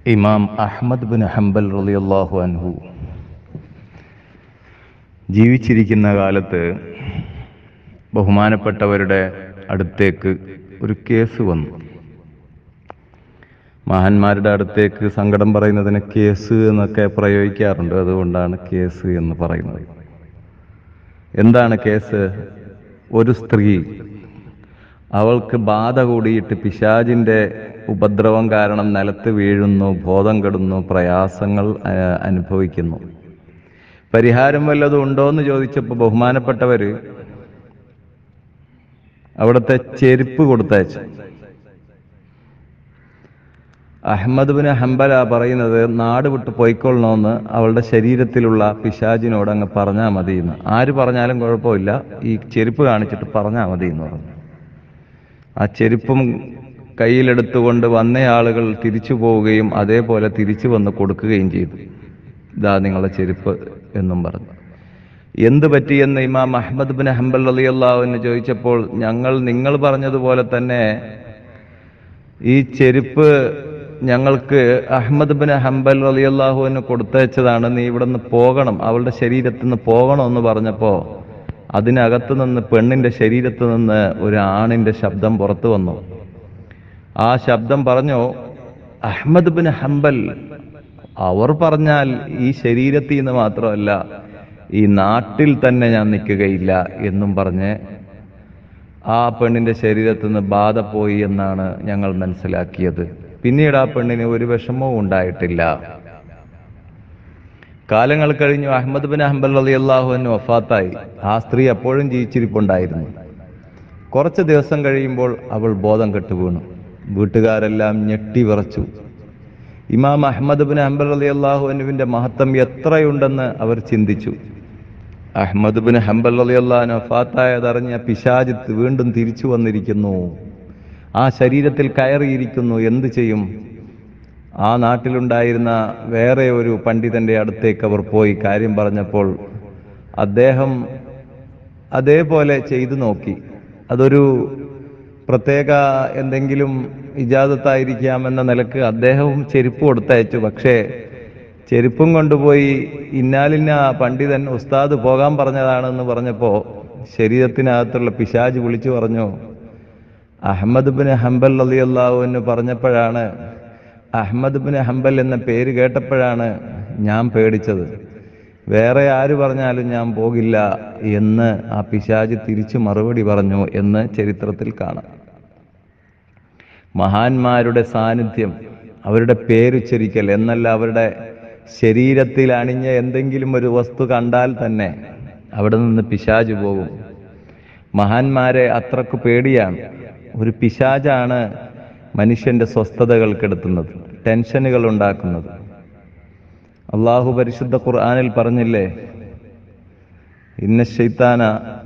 ഇമാം Ahmad bin Hanbal റളിയല്ലാഹു അൻഹു ജീവിച്ചിരിക്കുന്ന കാലത്ത് ബഹുമാനപ്പെട്ടവരുടെ അടുത്തേക്ക് ഒരു കേസ് വന്നു മഹാന്മാരുടെ അടുത്തേക്ക് സങ്കടം പറയുന്നതിന് കേസ് എന്നൊക്കെ പ്രയോഗിക്കാറുണ്ട് അതുകൊണ്ടാണ് കേസ് എന്ന് പറയുന്നത് എന്താണ് കേസ് ഒരു സ്ത്രീ അവൾക്ക് ബാധ കൂടിയിട്ട് പിശാജിന്റെ ഉപദ്രവം കാരണം നിലത്ത് വീഴുന്നു ബോധം കെടുന്നു പ്രയാസങ്ങൾ ആ, അനുഭവിക്കുന്നു പരിഹാരം വല്ലതും ഉണ്ടോ എന്ന് ചോദിച്ചപ്പോൾ ബഹുമാനപ്പെട്ടവര് അവിടുത്തെ ചെരുപ്പ് കൊടുത്തയച്ചു അഹമ്മദ് ബിൻ ഹംബല പറയുന്നത് നാട് വിട്ട് പോയിക്കൊള്ളണമെന്ന് അവളുടെ ശരീരത്തിലുള്ള പിശാജിനോട് അങ്ങ് പറഞ്ഞാൽ മതി എന്ന് ആര് പറഞ്ഞാലും കുഴപ്പമില്ല ഈ ചെരുപ്പ് കാണിച്ചിട്ട് പറഞ്ഞാൽ മതി എന്ന് പറഞ്ഞു ആ ചെരുപ്പും കയ്യിലെടുത്തുകൊണ്ട് വന്ന ആളുകൾ തിരിച്ചു പോവുകയും അതേപോലെ തിരിച്ചു വന്ന് കൊടുക്കുകയും ചെയ്തു ഇതാ നിങ്ങളുടെ ചെരുപ്പ് എന്നും പറഞ്ഞു എന്ത് പറ്റിയെന്ന് ഇമാം അഹമ്മദ് ബിൻ ഹംബൽ അലിയല്ലാവിന് ചോദിച്ചപ്പോൾ ഞങ്ങൾ നിങ്ങൾ പറഞ്ഞതുപോലെ തന്നെ ഈ ചെരുപ്പ് ഞങ്ങൾക്ക് അഹമ്മദ് ബിൻ ഹംബൽ അലിയല്ലാഹുവിന് കൊടുത്തയച്ചതാണ് നീ ഇവിടെ നിന്ന് പോകണം അവളുടെ ശരീരത്തിൽ നിന്ന് പോകണം എന്ന് പറഞ്ഞപ്പോ അതിനകത്ത് നിന്ന് പെണ്ണിന്റെ ശരീരത്ത് നിന്ന് ഒരു ആണിന്റെ ശബ്ദം പുറത്തു വന്നു ആ ശബ്ദം പറഞ്ഞു അഹമ്മദ് ബിൻ ഹംബൽ അവർ പറഞ്ഞാൽ ഈ ശരീരത്തിൽ നിന്ന് മാത്രമല്ല ഈ നാട്ടിൽ തന്നെ ഞാൻ നിൽക്കുകയില്ല എന്നും പറഞ്ഞ് ആ പെണ്ണിന്റെ ശരീരത്തിൽ നിന്ന് ബാധ പോയി എന്നാണ് ഞങ്ങൾ മനസ്സിലാക്കിയത് പിന്നീട് ആ പെണ്ണിന് ഒരു വിഷമവും ഉണ്ടായിട്ടില്ല കാലങ്ങൾ കഴിഞ്ഞു അഹമ്മദ് ബിൻ അഹമ്മൽ അലി അള്ളാഹുവിന് വഫാത്തായി ആ സ്ത്രീ അപ്പോഴും ജീവിച്ചിരിപ്പുണ്ടായിരുന്നു കുറച്ച് ദിവസം കഴിയുമ്പോൾ അവൾ ബോധം കെട്ടു വീണു വീട്ടുകാരെല്ലാം ഞെട്ടി വിറച്ചു ഇമാം അഹമ്മദ് ബിൻ ഹംബൽ അലി അള്ളാഹുവിന്റെ മഹത്വം എത്രയുണ്ടെന്ന് അവർ ചിന്തിച്ചു അഹമ്മദ് ബിൻ ഹംബൽ അലി അള്ളാഹുന് വഫാത്തായതറിഞ്ഞ പിശാജ് വീണ്ടും തിരിച്ചു വന്നിരിക്കുന്നു ആ ശരീരത്തിൽ കയറിയിരിക്കുന്നു എന്ത് ചെയ്യും ആ നാട്ടിലുണ്ടായിരുന്ന വേറെ ഒരു പണ്ഡിതന്റെ അടുത്തേക്ക് അവർ പോയി കാര്യം പറഞ്ഞപ്പോൾ അദ്ദേഹം അതേപോലെ ചെയ്തു നോക്കി അതൊരു പ്രത്യേക എന്തെങ്കിലും ഇജാദത്തായിരിക്കാമെന്ന നിലക്ക് അദ്ദേഹവും ചെരുപ്പ് കൊടുത്തയച്ചു പക്ഷേ ചെരുപ്പും കൊണ്ടുപോയി ഇന്നാലിന്ന പണ്ഡിതൻ ഉസ്താദ് പോകാൻ പറഞ്ഞതാണെന്ന് പറഞ്ഞപ്പോ ശരീരത്തിനകത്തുള്ള പിശാജ് വിളിച്ചു പറഞ്ഞു അഹമ്മദ് ബിൻ ഹംബൽ അലി അള്ളാഹുവിന് പറഞ്ഞപ്പോഴാണ് അഹമ്മദ് ബിൻ ഹംബൽ എന്ന പേര് കേട്ടപ്പോഴാണ് ഞാൻ പേടിച്ചത് വേറെ ആര് പറഞ്ഞാലും ഞാൻ പോകില്ല എന്ന് ആ പിശാജ് തിരിച്ചു മറുപടി പറഞ്ഞു എന്ന് ചരിത്രത്തിൽ കാണാം മഹാന്മാരുടെ സാന്നിധ്യം അവരുടെ പേരുച്ചരിക്കൽ എന്നല്ല അവരുടെ ശരീരത്തിൽ അണിഞ്ഞ എന്തെങ്കിലും ഒരു വസ്തു കണ്ടാൽ തന്നെ അവിടെ നിന്ന് പിശാജ് പോകും മഹാന്മാരെ അത്രക്ക് പേടിയാണ് ഒരു പിശാജാണ് മനുഷ്യന്റെ സ്വസ്ഥതകൾ കെടുത്തുന്നത് ടെൻഷനുകൾ ഉണ്ടാക്കുന്നത് അള്ളാഹു പരിശുദ്ധ ഖുർആാനിൽ പറഞ്ഞില്ലേ ഇന്ന ഷെയ്ത്താന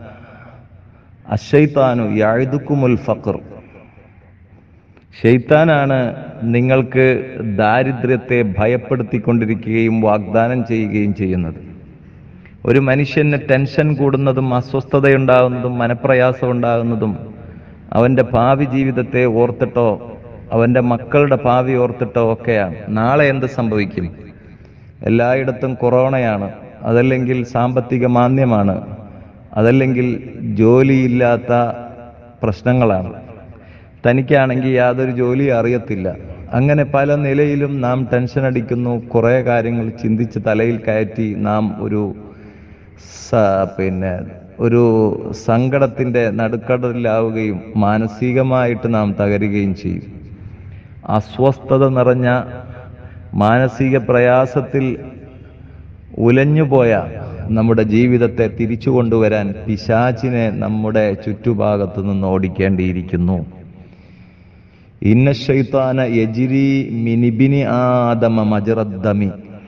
അഷൈത്താനു യാഴുതുക്കുമുൽ ഫഖർ ഷെയ്ത്താനാണ് നിങ്ങൾക്ക് ദാരിദ്ര്യത്തെ ഭയപ്പെടുത്തിക്കൊണ്ടിരിക്കുകയും വാഗ്ദാനം ചെയ്യുകയും ചെയ്യുന്നത് ഒരു മനുഷ്യന് ടെൻഷൻ കൂടുന്നതും അസ്വസ്ഥതയുണ്ടാകുന്നതും മനപ്രയാസം ഉണ്ടാകുന്നതും അവന്റെ ഭാവി ജീവിതത്തെ ഓർത്തിട്ടോ അവന്റെ മക്കളുടെ ഭാവി ഓർത്തിട്ടോ ഒക്കെയാണ് നാളെ എന്ത് സംഭവിക്കും എല്ലായിടത്തും കൊറോണയാണ് അതല്ലെങ്കിൽ സാമ്പത്തിക മാന്ദ്യമാണ് അതല്ലെങ്കിൽ ജോലിയില്ലാത്ത പ്രശ്നങ്ങളാണ് തനിക്കാണെങ്കിൽ യാതൊരു ജോലി അറിയത്തില്ല അങ്ങനെ പല നിലയിലും നാം ടെൻഷൻ അടിക്കുന്നു കുറേ കാര്യങ്ങൾ ചിന്തിച്ച് തലയിൽ കയറ്റി നാം ഒരു സ- പിന്നെ ഒരു സങ്കടത്തിന്റെ നടുക്കടലിലാവുകയും മാനസികമായിട്ട് നാം തകരുകയും ചെയ്യും അസ്വസ്ഥത നിറഞ്ഞ മാനസിക പ്രയാസത്തിൽ ഉലഞ്ഞുപോയ നമ്മുടെ ജീവിതത്തെ തിരിച്ചു കൊണ്ടുവരാൻ പിശാചിനെ നമ്മുടെ ചുറ്റുഭാഗത്തു നിന്ന് ഓടിക്കേണ്ടിയിരിക്കുന്നു ഇന്ന ഷൈത്താന യജിരി മിനിബിനി ആദമ മജറദ്ദമി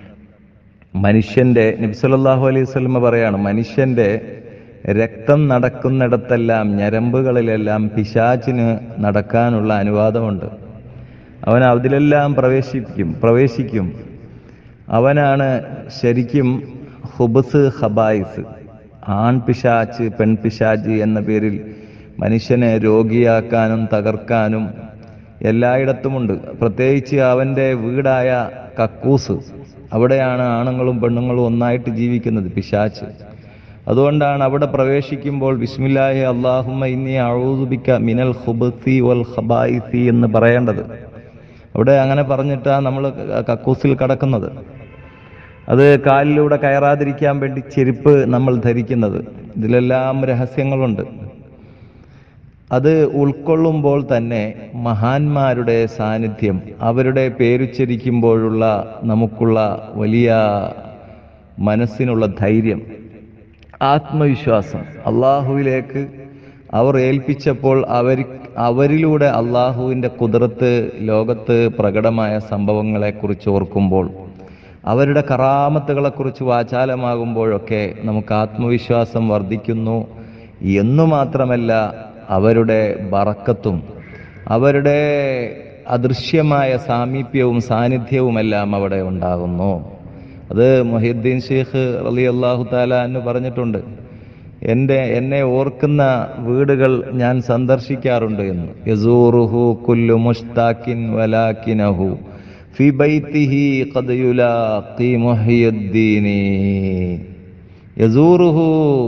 മനുഷ്യന്റെ നബിസല്ലാഹു അലൈഹി സ്വലമ പറയാണ് മനുഷ്യന്റെ രക്തം നടക്കുന്നിടത്തെല്ലാം ഞരമ്പുകളിലെല്ലാം പിശാചിന് നടക്കാനുള്ള അനുവാദമുണ്ട് അവൻ അതിലെല്ലാം പ്രവേശിപ്പിക്കും പ്രവേശിക്കും അവനാണ് ശരിക്കും ഹുബസ് ഹബായിസ് ആൺപിശാച്ച് പെൺപിശാച്ച് എന്ന പേരിൽ മനുഷ്യനെ രോഗിയാക്കാനും തകർക്കാനും എല്ലായിടത്തുമുണ്ട് പ്രത്യേകിച്ച് അവൻ്റെ വീടായ കക്കൂസ് അവിടെയാണ് ആണുങ്ങളും പെണ്ണുങ്ങളും ഒന്നായിട്ട് ജീവിക്കുന്നത് പിശാച്ച് അതുകൊണ്ടാണ് അവിടെ പ്രവേശിക്കുമ്പോൾ ബിസ്മില്ലാഹി അള്ളാഹുമ്മ ഇന്നി അഴൂതുബിക്ക മിനൽ ഖുബത്തി വൽ ഖബായിസി എന്ന് പറയേണ്ടത് അവിടെ അങ്ങനെ പറഞ്ഞിട്ടാണ് നമ്മൾ കക്കൂസിൽ കടക്കുന്നത് അത് കാലിലൂടെ കയറാതിരിക്കാൻ വേണ്ടി ചെരുപ്പ് നമ്മൾ ധരിക്കുന്നത് ഇതിലെല്ലാം രഹസ്യങ്ങളുണ്ട് അത് ഉൾക്കൊള്ളുമ്പോൾ തന്നെ മഹാന്മാരുടെ സാന്നിധ്യം അവരുടെ പേരുച്ചരിക്കുമ്പോഴുള്ള നമുക്കുള്ള വലിയ മനസ്സിനുള്ള ധൈര്യം ആത്മവിശ്വാസം അള്ളാഹുവിലേക്ക് അവർ ഏൽപ്പിച്ചപ്പോൾ അവർ അവരിലൂടെ അള്ളാഹുവിൻ്റെ കുതിരത്ത് ലോകത്ത് പ്രകടമായ സംഭവങ്ങളെക്കുറിച്ച് ഓർക്കുമ്പോൾ അവരുടെ കറാമത്തുകളെക്കുറിച്ച് വാചാലമാകുമ്പോഴൊക്കെ നമുക്ക് ആത്മവിശ്വാസം വർദ്ധിക്കുന്നു എന്നു മാത്രമല്ല അവരുടെ ബറക്കത്തും അവരുടെ അദൃശ്യമായ സാമീപ്യവും സാന്നിധ്യവുമെല്ലാം അവിടെ ഉണ്ടാകുന്നു അത് മൊഹീദ്ദീൻ ഷെയ്ഖ് അലി അള്ളാഹു താല എന്ന് പറഞ്ഞിട്ടുണ്ട് എൻ്റെ എന്നെ ഓർക്കുന്ന വീടുകൾ ഞാൻ സന്ദർശിക്കാറുണ്ട് എന്ന് യസൂറുഹു കുല്ലു മുഷ്താക്കിൻ വലാക്കിനഹു ഫി ബൈത്തിഹി ഖദ് യുലാഖി മുഹിയുദ്ദീനി യസൂറുഹു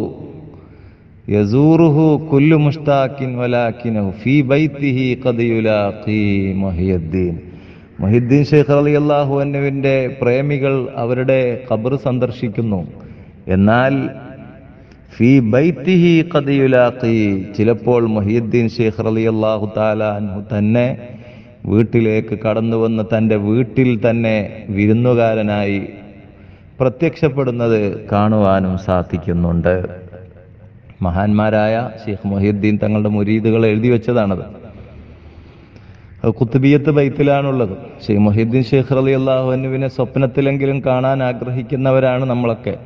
യസൂറുഹു കുല്ലു മുഷ്താക്കിൻ വലാക്കിനഹു ഫി ബൈത്തിഹി ഖദ് യുലാഖി മുഹിയുദ്ദീൻ മൊഹിദ്ദീൻ ഷെയ്ഖ് അലി അള്ളാഹു അന്നുവിൻ്റെ പ്രേമികൾ അവരുടെ ഖബർ സന്ദർശിക്കുന്നു എന്നാൽ ഫി ബൈത്തിഹി ഖദിയുലാഖി ചിലപ്പോൾ മൊഹീദ്ദീൻ ഷെയ്ഖ് അലി അള്ളാഹു താല അൻഹു തന്നെ വീട്ടിലേക്ക് കടന്നു വന്ന് തൻ്റെ വീട്ടിൽ തന്നെ വിരുന്നുകാരനായി പ്രത്യക്ഷപ്പെടുന്നത് കാണുവാനും സാധിക്കുന്നുണ്ട് മഹാന്മാരായ ഷെയ്ഖ് മൊഹീദ്ദീൻ തങ്ങളുടെ മുരീദുകൾ എഴുതി വെച്ചതാണത് അത് കുത്തുബിയത്ത് ബൈത്തിലാണുള്ളത് ഷെയ്ഖ് മൊഹീദ്ദീൻ ഷെയ്ഖ് അലി അള്ളാഹുവിനെ സ്വപ്നത്തിലെങ്കിലും കാണാൻ ആഗ്രഹിക്കുന്നവരാണ് നമ്മളൊക്കെ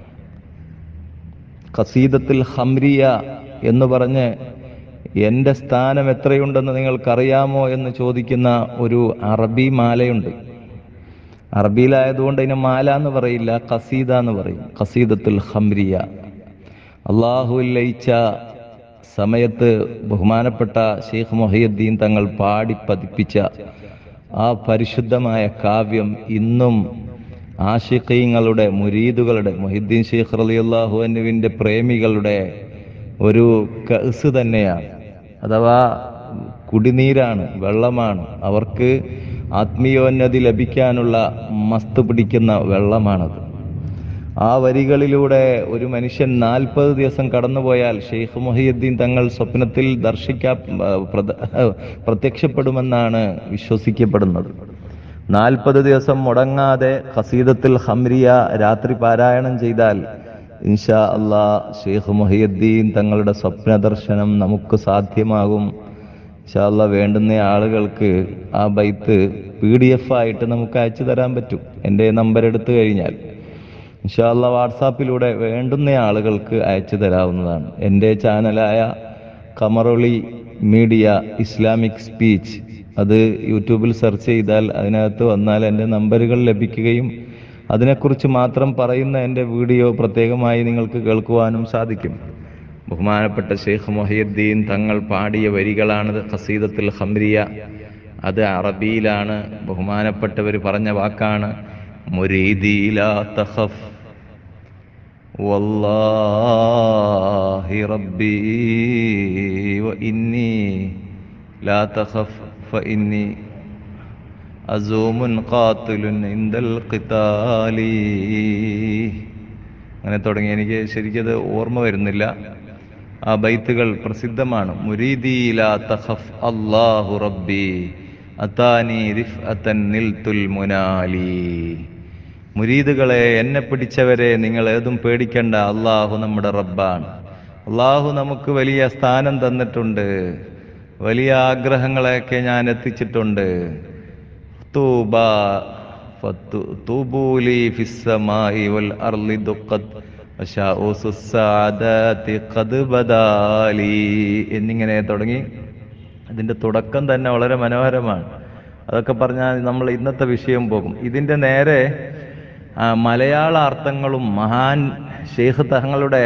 ഖസീദത്തിൽ ഹംരിയ എന്ന് പറഞ്ഞ് എൻ്റെ സ്ഥാനം എത്രയുണ്ടെന്ന് നിങ്ങൾക്കറിയാമോ എന്ന് ചോദിക്കുന്ന ഒരു അറബി മാലയുണ്ട് അറബിയിലായതുകൊണ്ട് അതിനെ മാല എന്ന് പറയില്ല ഖസീദ എന്ന് പറയും ഖസീദത്തുൽ ഹംരിയ അള്ളാഹുവിൽ ലയിച്ച സമയത്ത് ബഹുമാനപ്പെട്ട ഷെയ്ഖ് മൊഹീദ്ദീൻ തങ്ങൾ പാടി പതിപ്പിച്ച ആ പരിശുദ്ധമായ കാവ്യം ഇന്നും ആഷിഖീങ്ങളുടെ മുരീദുകളുടെ മൊഹിദ്ദീൻ ഷെയ്ഖ് റളിയല്ലാഹു അൻഹുവിൻ്റെ പ്രേമികളുടെ ഒരു കസ് തന്നെയാണ് അഥവാ കുടിനീരാണ് വെള്ളമാണ് അവർക്ക് ആത്മീയോന്നതി ലഭിക്കാനുള്ള മസ്ത് പിടിക്കുന്ന വെള്ളമാണത് ആ വരികളിലൂടെ ഒരു മനുഷ്യൻ നാൽപ്പത് ദിവസം കടന്നുപോയാൽ ഷെയ്ഖ് മൊഹിയുദ്ദീൻ തങ്ങൾ സ്വപ്നത്തിൽ ദർശിക്കാ പ്രത- പ്രത്യക്ഷപ്പെടുമെന്നാണ് വിശ്വസിക്കപ്പെടുന്നത് നാൽപ്പത് ദിവസം മുടങ്ങാതെ ഖസീദത്തിൽ ഹംരിയ രാത്രി പാരായണം ചെയ്താൽ ഇൻഷാ അള്ളാ ഷെയ്ഖ് മൊഹിയുദ്ദീൻ തങ്ങളുടെ സ്വപ്ന ദർശനം നമുക്ക് സാധ്യമാകും ഇൻഷാ അള്ളാ വേണ്ടുന്ന ആളുകൾക്ക് ആ ബൈത്ത് പി ഡി എഫ് ആയിട്ട് നമുക്ക് അയച്ചു തരാൻ പറ്റും എൻ്റെ നമ്പർ എടുത്തു കഴിഞ്ഞാൽ ഇൻഷാല്ല വാട്സാപ്പിലൂടെ വേണ്ടുന്ന ആളുകൾക്ക് അയച്ചു തരാവുന്നതാണ് എൻ്റെ ചാനലായ കമറൊളി മീഡിയ ഇസ്ലാമിക് സ്പീച്ച് അത് യൂട്യൂബിൽ സെർച്ച് ചെയ്താൽ അതിനകത്ത് വന്നാൽ എൻ്റെ നമ്പറുകൾ ലഭിക്കുകയും അതിനെക്കുറിച്ച് മാത്രം പറയുന്ന എൻ്റെ വീഡിയോ പ്രത്യേകമായി നിങ്ങൾക്ക് കേൾക്കുവാനും സാധിക്കും ബഹുമാനപ്പെട്ട ഷെയ്ഖ് മൊഹിയുദ്ദീൻ തങ്ങൾ പാടിയ വരികളാണത് ഖസീദത്തുൽ ഹംരിയ അത് അറബിയിലാണ് ബഹുമാനപ്പെട്ടവർ പറഞ്ഞ വാക്കാണ് മുരീദി ലാ തഖഫ് والله ربي وإني لا تخف فإني أزوم قاتل عند القتال അങ്ങനെ തുടങ്ങി എനിക്ക് ശരിക്കത് ഓർമ്മ വരുന്നില്ല ആ ബൈത്തുകൾ പ്രസിദ്ധമാണ് മുരീദി ലാ തഖഫ് അല്ലാഹു റബ്ബി അതാനി റിഫ്അതൻ നിൽതുൽ മുനാലി മുരീദുകളെ എന്നെ പിടിച്ചവരെ നിങ്ങൾ ഏതും പേടിക്കണ്ട അള്ളാഹു നമ്മുടെ റബ്ബാണ് അള്ളാഹു നമുക്ക് വലിയ സ്ഥാനം തന്നിട്ടുണ്ട് വലിയ ആഗ്രഹങ്ങളെയൊക്കെ ഞാൻ എത്തിച്ചിട്ടുണ്ട് തൂബ ഫത്തു- തൂബൂലി ഫിസ്സമായി വൽ അർളി ദുഖത് വശാഉസു സ്സാദാതി ഖദ് ബദാലി എന്നിങ്ങനെ തുടങ്ങി അതിന്റെ തുടക്കം തന്നെ വളരെ മനോഹരമാണ് അതൊക്കെ പറഞ്ഞാൽ നമ്മൾ ഇന്നത്തെ വിഷയം പോകും ഇതിന്റെ നേരെ ആ, മലയാള അർത്ഥങ്ങളും മഹാൻ ഷെയ്ഖ് തങ്ങളുടെ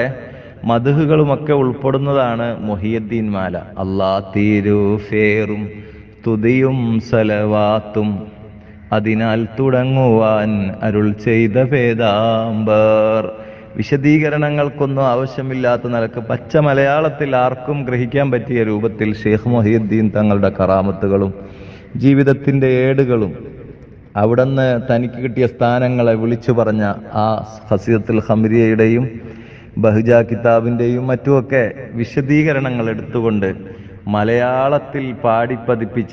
മധുഹുകളുമൊക്കെ ഉൾപ്പെടുന്നതാണ് മൊഹിയദ്ദീൻ മാല അള്ളാ തീരു ഫേറും സ്തുതിയും സലവാത്തും അതിനാൽ തുടങ്ങുവാൻ അരുൾ ചെയ്ത ഭേദാംബർ വിശദീകരണങ്ങൾക്കൊന്നും ആവശ്യമില്ലാത്ത നിലക്ക് പച്ച മലയാളത്തിൽ ആർക്കും ഗ്രഹിക്കാൻ പറ്റിയ രൂപത്തിൽ ഷെയ്ഖ് മൊഹീദ്ദീൻ തങ്ങളുടെ കറാമത്തുകളും ജീവിതത്തിന്റെ ഏടുകളും അവിടുന്ന് തനിക്ക് കിട്ടിയ സ്ഥാനങ്ങളെ വിളിച്ചു പറഞ്ഞ ആ ഹസീദത്തുൽ ഹംരിയയുടെയും ബഹുജ കിതാബിന്റെയും മറ്റുമൊക്കെ വിശദീകരണങ്ങൾ എടുത്തുകൊണ്ട് മലയാളത്തിൽ പാടിപ്പതിപ്പിച്ച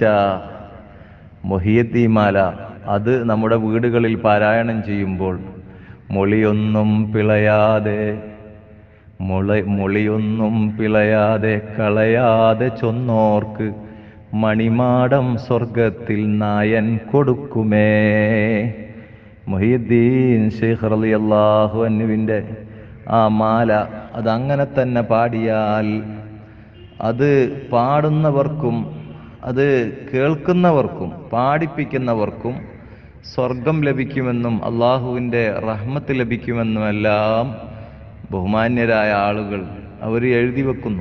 മൊഹിയദ്ദീമാല അത് നമ്മുടെ വീടുകളിൽ പാരായണം ചെയ്യുമ്പോൾ മൊളിയൊന്നും പിളയാതെ മുള മൊളിയൊന്നും പിളയാതെ കളയാതെ ചൊന്നോർക്ക് മണിമാടം സ്വർഗത്തിൽ നായൻ കൊടുക്കുമേ മൊഹിയുദ്ദീൻ ഷെയ്ഖ് റളിയല്ലാഹു അന്നുവിൻ്റെ ആ മാല അതങ്ങനെ തന്നെ പാടിയാൽ അത് പാടുന്നവർക്കും അത് കേൾക്കുന്നവർക്കും പാടിപ്പിക്കുന്നവർക്കും സ്വർഗം ലഭിക്കുമെന്നും അള്ളാഹുവിൻ്റെ റഹ്മത്ത് ലഭിക്കുമെന്നുമെല്ലാം ബഹുമാന്യരായ ആളുകൾ അവർ എഴുതി വെക്കുന്നു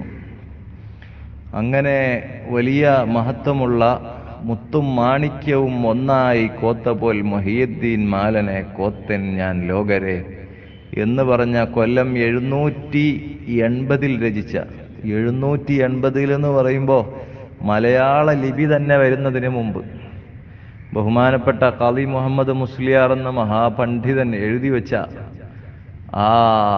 അങ്ങനെ വലിയ മഹത്വമുള്ള മുത്തും മാണിക്യവും ഒന്നായി കോത്തപോൽ മൊഹിയുദ്ദീൻ മാലനെ കോത്തൻ ഞാൻ ലോകരെ എന്ന് പറഞ്ഞ കൊല്ലം എഴുന്നൂറ്റി എൺപതിൽ രചിച്ച എഴുന്നൂറ്റി എൺപതിൽ എന്ന് പറയുമ്പോൾ മലയാള ലിപി തന്നെ വരുന്നതിന് മുമ്പ് ബഹുമാനപ്പെട്ട കളി മുഹമ്മദ് മുസ്ലിയാർ എന്ന മഹാപണ്ഡിതൻ എഴുതി വെച്ച ആ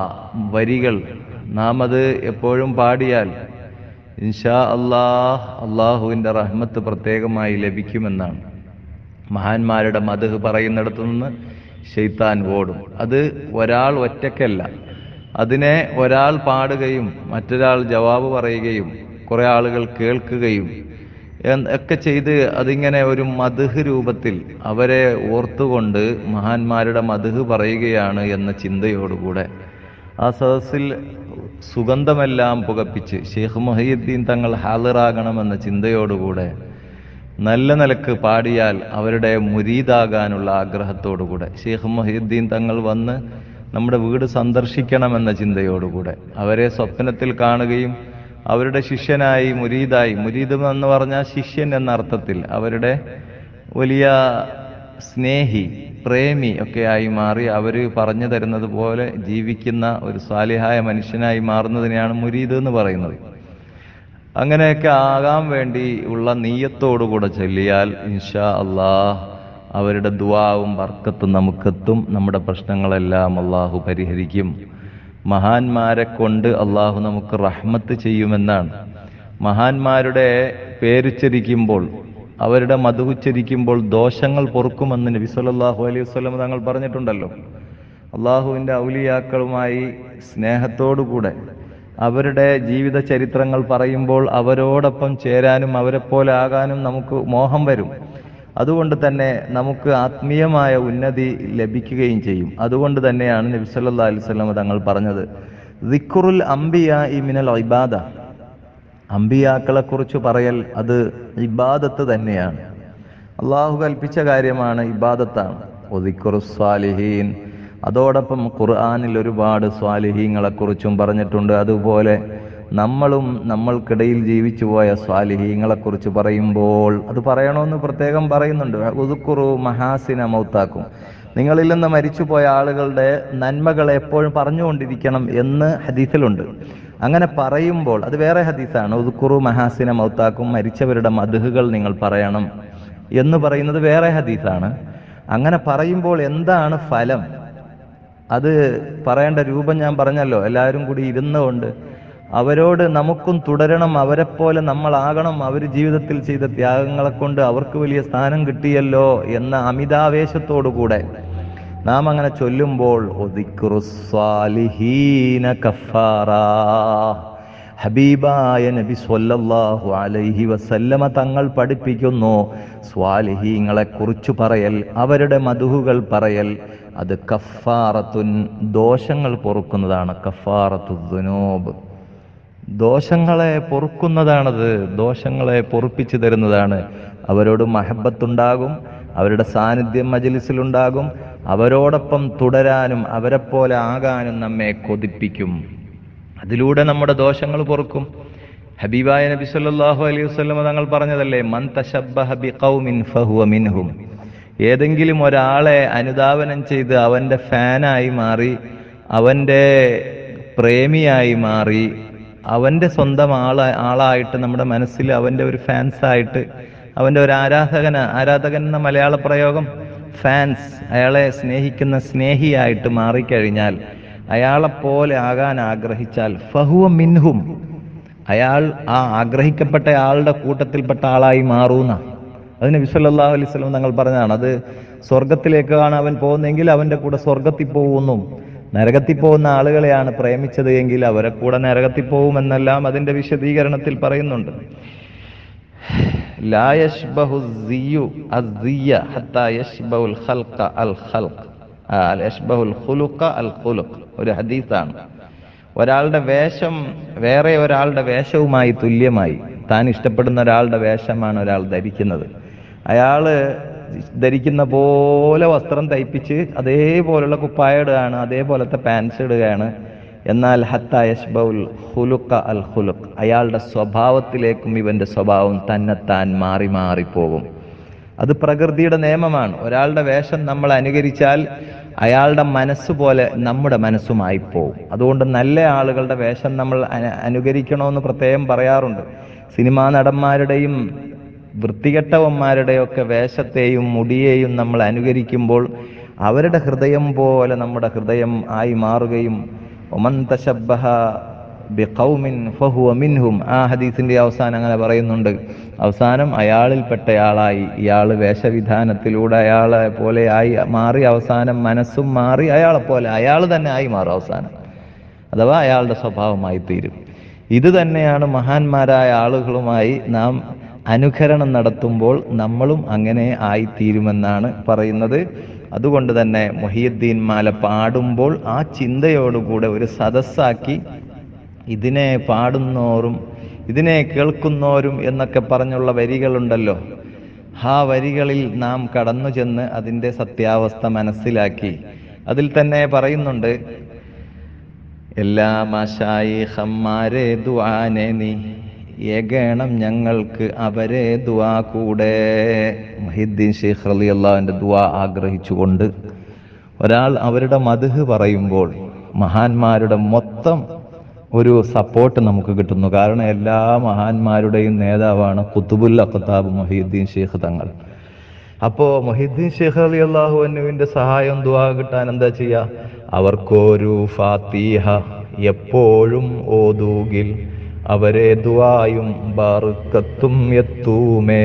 വരികൾ നാം അത് എപ്പോഴും പാടിയാൽ ഇൻഷാ അള്ളാഹ് അള്ളാഹുവിൻ്റെ റഹ്മത്ത് പ്രത്യേകമായി ലഭിക്കുമെന്നാണ് മഹാന്മാരുടെ മധു പറയുന്നിടത്തു നിന്ന് ഷെയ്ത്താൻ ഓടും അത് ഒരാൾ ഒറ്റയ്ക്കല്ല അതിനെ ഒരാൾ പാടുകയും മറ്റൊരാൾ ജവാബ് പറയുകയും കുറെ ആളുകൾ കേൾക്കുകയും എന്ന് ഒക്കെ ചെയ്ത് അതിങ്ങനെ ഒരു മധുഹ് രൂപത്തിൽ അവരെ ഓർത്തുകൊണ്ട് മഹാന്മാരുടെ മധുഹ് പറയുകയാണ് എന്ന ചിന്തയോടുകൂടെ ആ സദസ്സിൽ സുഗന്ധമെല്ലാം പുകപ്പിച്ച് ഷെയ്ഖ് മൊഹീദ്ദീൻ തങ്ങൾ ഹാളിറാകണമെന്ന ചിന്തയോടുകൂടെ നല്ല നിലക്ക് പാടിയാൽ അവരുടെ മുരീദാകാനുള്ള ആഗ്രഹത്തോടുകൂടെ ഷെയ്ഖ് മൊഹീദ്ദീൻ തങ്ങൾ വന്ന് നമ്മുടെ വീട് സന്ദർശിക്കണമെന്ന ചിന്തയോടുകൂടെ അവരെ സ്വപ്നത്തിൽ കാണുകയും അവരുടെ ശിഷ്യനായി മുരീദായി മുരീദ് എന്ന് പറഞ്ഞാൽ ശിഷ്യൻ എന്ന അർത്ഥത്തിൽ അവരുടെ വലിയ സ്നേഹി പ്രേമി ഒക്കെ ആയി മാറി അവർ പറഞ്ഞു തരുന്നത് പോലെ ജീവിക്കുന്ന ഒരു സ്വാലിഹായ മനുഷ്യനായി മാറുന്നതിനെയാണ് മുരീദ് എന്ന് പറയുന്നത് അങ്ങനെയൊക്കെ ആകാൻ വേണ്ടി ഉള്ള നീയത്തോടുകൂടെ ചൊല്ലിയാൽ ഇൻഷാ അള്ളാഹ് അവരുടെ ദുവാവും വർക്കത്തും നമുക്കെത്തും നമ്മുടെ പ്രശ്നങ്ങളെല്ലാം അള്ളാഹു പരിഹരിക്കും മഹാന്മാരെ കൊണ്ട് അള്ളാഹു നമുക്ക് റഹ്മത്ത് ചെയ്യുമെന്നാണ് മഹാന്മാരുടെ പേരുച്ചരിക്കുമ്പോൾ അവരുടെ മധുച്ചരിക്കുമ്പോൾ ദോഷങ്ങൾ പൊറുക്കുമെന്ന് നബി സല്ലല്ലാഹു അലൈഹി വസല്ലം തങ്ങൾ പറഞ്ഞിട്ടുണ്ടല്ലോ അള്ളാഹുവിൻ്റെ ഔലിയാക്കളുമായി സ്നേഹത്തോടുകൂടെ അവരുടെ ജീവിത ചരിത്രങ്ങൾ പറയുമ്പോൾ അവരോടൊപ്പം ചേരാനും അവരെ പോലെ ആകാനും നമുക്ക് മോഹം വരും അതുകൊണ്ട് തന്നെ നമുക്ക് ആത്മീയമായ ഉന്നതി ലഭിക്കുകയും ചെയ്യും അതുകൊണ്ട് തന്നെയാണ് നബി സല്ലല്ലാഹു അലൈഹി വസല്ലം തങ്ങൾ പറഞ്ഞത് ദിക്റുൽ അംബിയ ഇമിനൽ ഇബാദ അമ്പിയാക്കളെ കുറിച്ച് പറയൽ അത് ഇബാദത്ത് തന്നെയാണ് അള്ളാഹു കൽപ്പിച്ച കാര്യമാണ് ഇബാദത്താണ് ഒതിക്കുറു സ്വാലിഹീൻ അതോടൊപ്പം ഖുർആാനിൽ ഒരുപാട് സ്വാലിഹീങ്ങളെ കുറിച്ചും പറഞ്ഞിട്ടുണ്ട് അതുപോലെ നമ്മളും നമ്മൾക്കിടയിൽ ജീവിച്ചു പോയ സ്വാലിഹീങ്ങളെ കുറിച്ച് പറയുമ്പോൾ അത് പറയണമെന്ന് പ്രത്യേകം പറയുന്നുണ്ട് ഉതുക്കുറു മഹാസിന മൗത്താക്കും നിങ്ങളിൽ നിന്ന് മരിച്ചുപോയ ആളുകളുടെ നന്മകളെ എപ്പോഴും പറഞ്ഞുകൊണ്ടിരിക്കണം എന്ന് ഹദീസിലുണ്ട് അങ്ങനെ പറയുമ്പോൾ അത് വേറെ ഹദീസാണ് ഉദുക്കുറു മഹാസിന മൗത്താക്കും മരിച്ചവരുടെ മധുഹുകൾ നിങ്ങൾ പറയണം എന്ന് പറയുന്നത് വേറെ ഹദീസാണ് അങ്ങനെ പറയുമ്പോൾ എന്താണ് ഫലം അത് പറയേണ്ട രൂപം ഞാൻ പറഞ്ഞല്ലോ എല്ലാവരും കൂടി ഇരുന്നുകൊണ്ട് അവരോട് നമുക്കും തുടരണം അവരെപ്പോലെ നമ്മളാകണം അവർ ജീവിതത്തിൽ ചെയ്ത ത്യാഗങ്ങളെ കൊണ്ട് അവർക്ക് വലിയ സ്ഥാനം കിട്ടിയല്ലോ എന്ന അമിതാവേശത്തോടു കൂടെ നാം അങ്ങനെ ചൊല്ലുമ്പോൾ ഒദിക്കുറു സ്വാലിഹീന കഫാറാ ഹബീബായ നബി സ്വല്ലല്ലാഹു അലൈഹി വസല്ലമ തങ്ങൾ പഠിപ്പിക്കുന്നു സ്വാലിഹീങ്ങളെ കുറിച്ചു പറയൽ അവരുടെ മധുഹുകൾ പറയൽ അത് കഫാറത്തുൻ ദോഷങ്ങൾ പൊറുക്കുന്നതാണ് കഫാറത്തു ദുനൂബ് ദോഷങ്ങളെ പൊറുക്കുന്നതാണത് ദോഷങ്ങളെ പൊറുപ്പിച്ചു തരുന്നതാണ് അവരോട് മഹബത്തുണ്ടാകും അവരുടെ സാന്നിധ്യം മജലിസിലുണ്ടാകും അവരോടൊപ്പം തുടരാനും അവരെപ്പോലെ ആകാനും നമ്മെ കൊതിപ്പിക്കും അതിലൂടെ നമ്മുടെ ദോഷങ്ങൾ പൊറുക്കും ഹബീബായ നബി സല്ലല്ലാഹു അലൈഹി വസല്ലം തങ്ങൾ പറഞ്ഞതല്ലേ മൻ തശബ്ബഹ ബിഖൗമിൻ ഫഹുവ മിൻഹും ഏതെങ്കിലും ഒരാളെ അനുധാവനം ചെയ്ത് അവന്റെ ഫാനായി മാറി അവന്റെ പ്രേമിയായി മാറി അവന്റെ സ്വന്തം ആള ആളായിട്ട് നമ്മുടെ മനസ്സിൽ അവന്റെ ഒരു ഫാൻസ് ആയിട്ട് അവന്റെ ഒരു ആരാധകന ആരാധകൻ എന്ന മലയാള പ്രയോഗം ഫാൻസ് അയാളെ സ്നേഹിക്കുന്ന സ്നേഹിയായിട്ട് മാറിക്കഴിഞ്ഞാൽ അയാളെ പോലെ ആകാൻ ആഗ്രഹിച്ചാൽ ഫഹുവ മിൻഹും അയാൾ ആ ആഗ്രഹിക്കപ്പെട്ട ആളുടെ കൂട്ടത്തിൽപ്പെട്ട ആളായി മാറൂന്ന അതിന് വിസലല്ലാഹു അലൈഹി സ്വലം തങ്ങൾ പറഞ്ഞതാണ് അത് സ്വർഗത്തിലേക്കാണ് അവൻ പോകുന്നതെങ്കിൽ അവന്റെ കൂടെ സ്വർഗത്തിൽ പോകുന്നു നരകത്തിൽ പോകുന്ന ആളുകളെയാണ് പ്രേമിച്ചത് എങ്കിൽ അവരെ കൂടെ നരകത്തിൽ പോകുമെന്നെല്ലാം അതിന്റെ വിശദീകരണത്തിൽ പറയുന്നുണ്ട് ലാ യശ്ബഹു الزِّيُّ الزِّيَّ حتى يشبه الخلق الخلق ആ, യശ്ബഹു الخلق الخلق ഒരു ഹദീസാണ് ഒരാളുടെ വേഷം വേറെ ഒരാളുടെ വേഷവുമായി തുല്യമായി താൻ ഇഷ്ടപ്പെടുന്ന ഒരാളുടെ വേഷമാണ് ഒരാൾ ധരിക്കുന്നത് അയാള് ധരിക്കുന്ന പോലെ വസ്ത്രം തയ്പ്പിച്ച് അതേപോലുള്ള കുപ്പായ ഇടുകയാണ് അതേപോലത്തെ പാൻസ് ഇടുകയാണ് എന്നാൽ ഹത്ത യശ്ബൗൽ ഹുലുക്ക അൽ ഹുലുക്ക് അയാളുടെ സ്വഭാവത്തിലേക്കും ഇവന്റെ സ്വഭാവം തന്നെത്താൻ മാറി മാറിപ്പോകും അത് പ്രകൃതിയുടെ നിയമമാണ് ഒരാളുടെ വേഷം നമ്മൾ അനുകരിച്ചാൽ അയാളുടെ മനസ്സ് പോലെ നമ്മുടെ മനസ്സുമായി പോകും അതുകൊണ്ട് നല്ല ആളുകളുടെ വേഷം നമ്മൾ അന- അനുകരിക്കണമെന്ന് പ്രത്യേകം പറയാറുണ്ട് സിനിമാ നടന്മാരുടെയും വൃത്തികെട്ടവന്മാരുടെയും ഒക്കെ വേഷത്തെയും മുടിയെയും നമ്മൾ അനുകരിക്കുമ്പോൾ അവരുടെ ഹൃദയം പോലെ നമ്മുടെ ഹൃദയം ആയി മാറുകയും ഒമൻ തശബ്ബഹ ബിഖൗമിൻ ഫഹുവ മിൻഹും ആ ഹദീസിന്റെ അവസാനം അങ്ങനെ പറയുന്നുണ്ട് അവസാനം അയാളിൽപ്പെട്ടയാളായി ഇയാൾ വേഷവിധാനത്തിലൂടെ അയാളെ പോലെ ആയി മാറി അവസാനം മനസ്സും മാറി അയാളെ പോലെ അയാൾ തന്നെ ആയി മാറും അവസാനം അഥവാ അയാളുടെ സ്വഭാവമായി തീരും ഇത് തന്നെയാണ് മഹാന്മാരായ ആളുകളുമായി നാം അനുകരണം നടത്തുമ്പോൾ നമ്മളും അങ്ങനെ ആയിത്തീരുമെന്നാണ് പറയുന്നത് അതുകൊണ്ട് തന്നെ മൊഹിയുദ്ദീൻ മാല പാടുമ്പോൾ ആ ചിന്തയോടുകൂടെ ഒരു സദസ്സാക്കി ഇതിനെ പാടുന്നോറും ഇതിനെ കേൾക്കുന്നോരും എന്നൊക്കെ പറഞ്ഞുള്ള വരികളുണ്ടല്ലോ ആ വരികളിൽ നാം കടന്നു ചെന്ന് അതിൻ്റെ സത്യാവസ്ഥ മനസ്സിലാക്കി അതിൽ തന്നെ പറയുന്നുണ്ട് എല്ലാ മാഷായിഹന്മാരെ ദുആനെ നീ ഏകണം ഞങ്ങൾക്ക് അവരെ ദുആ കൂടെ മഹിദ്ദീൻ ഷെയ്ഖ് അലി അള്ളാഹിന്റെ ദുആ ആഗ്രഹിച്ചുകൊണ്ട് ഒരാൾ അവരുടെ മധുഹ് പറയുമ്പോൾ മഹാന്മാരുടെ മൊത്തം ഒരു സപ്പോർട്ട് നമുക്ക് കിട്ടുന്നു കാരണം എല്ലാ മഹാന്മാരുടെയും നേതാവാണ് കുത്തുബുൽ അഖത്താബ് മൊഹീദ്ദീൻ ഷെയ്ഖ് തങ്ങൾ അപ്പോ മൊഹീദ്ദീൻ ഷെയ്ഖ് അലി അള്ളാഹുവിന്റെ സഹായം ദുആ കിട്ടാൻ എന്താ ചെയ്യാ അവർക്കൊരു ഫാത്തിഹ എപ്പോഴും ഓതൂകിൽ അവരെ ദുആയും ബർക്കത്തും എത്തൂമേ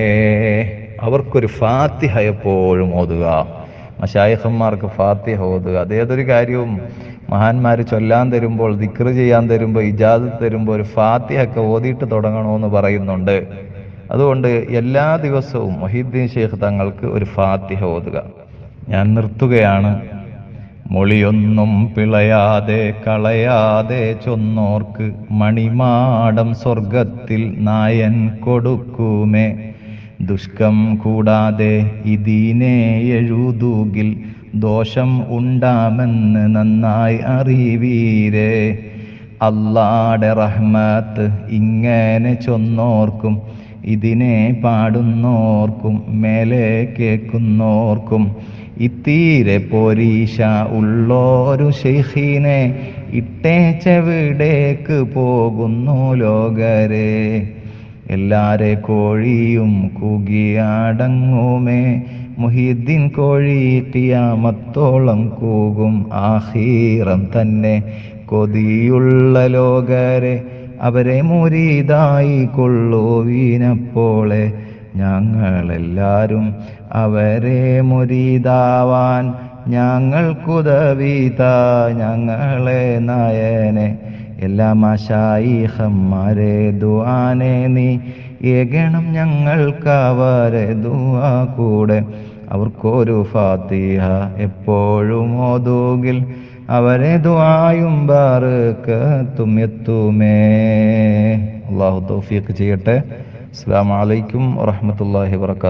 അവർക്കൊരു ഫാത്തിഹ എപ്പോഴും ഓതുക മഷായഹന്മാർക്ക് ഫാത്തിഹ ഓതുക അതേതൊരു കാര്യവും മഹാന്മാർ ചൊല്ലാൻ തരുമ്പോൾ ദിക്റ് ചെയ്യാൻ തരുമ്പോൾ ഇജാദ് തരുമ്പോൾ ഒരു ഫാത്തിഹ ഒക്കെ ഓതിയിട്ട് തുടങ്ങണമെന്ന് പറയുന്നുണ്ട് അതുകൊണ്ട് എല്ലാ ദിവസവും മൊഹീദ്ദീൻ ഷെയ്ഖ് തങ്ങൾക്ക് ഒരു ഫാത്തിഹ ഓതുക ഞാൻ നിർത്തുകയാണ് മൊളിയൊന്നും പിളയാതെ കളയാതെ ചൊന്നോർക്ക് മണിമാടം സ്വർഗത്തിൽ നായൻ കൊടുക്കുമേ ദുഷ്കം കൂടാതെ ഇതിനെ എഴുതുകിൽ ദോഷം ഉണ്ടാമെന്ന് നന്നായി അറിവീരേ അല്ലാടെ റഹ്മത്ത് ഇങ്ങനെ ചൊന്നോർക്കും ഇതിനെ പാടുന്നോർക്കും മേലെ കേൾക്കുന്നോർക്കും ഇത്തീരെ പോരീശ ഉള്ളോരു ഷെയ്ഖിനെ ഇട്ടേച്ചെവിടേക്ക് പോകുന്നു ലോകരെ എല്ലാരെ കോഴിയും കൂകിയടങ്ങുമേ മുഹിദ്ദീൻ കോഴിറ്റിയാമത്തോളം കൂകും ആഹീറം തന്നെ കൊതിയുള്ള ലോകരെ അവരെ മുരീതായി കൊള്ളുവീനപ്പോളെ ഞങ്ങളെല്ലാരും അവരെ മുരീതാവാൻ ഞങ്ങൾക്കുദവിത ഞങ്ങളെ നയനെ എല്ലാ മാഷായിഹന്മാരെ ദുആനെ നീ ഏകണം ഞങ്ങൾക്ക് അവരെ ദുആ കൂടെ അവർക്കൊരു ഫാത്തിഹ എപ്പോഴും ഓതുകിൽ അവരെ ദുആയും ബാറക്കത്തും എത്തുമേ അള്ളാഹു തൗഫീഖ് ചെയ്യട്ടെ അസ്സാം വലൈക്കും വറഹമത്തല്ലാഹി വർക്കാത്തു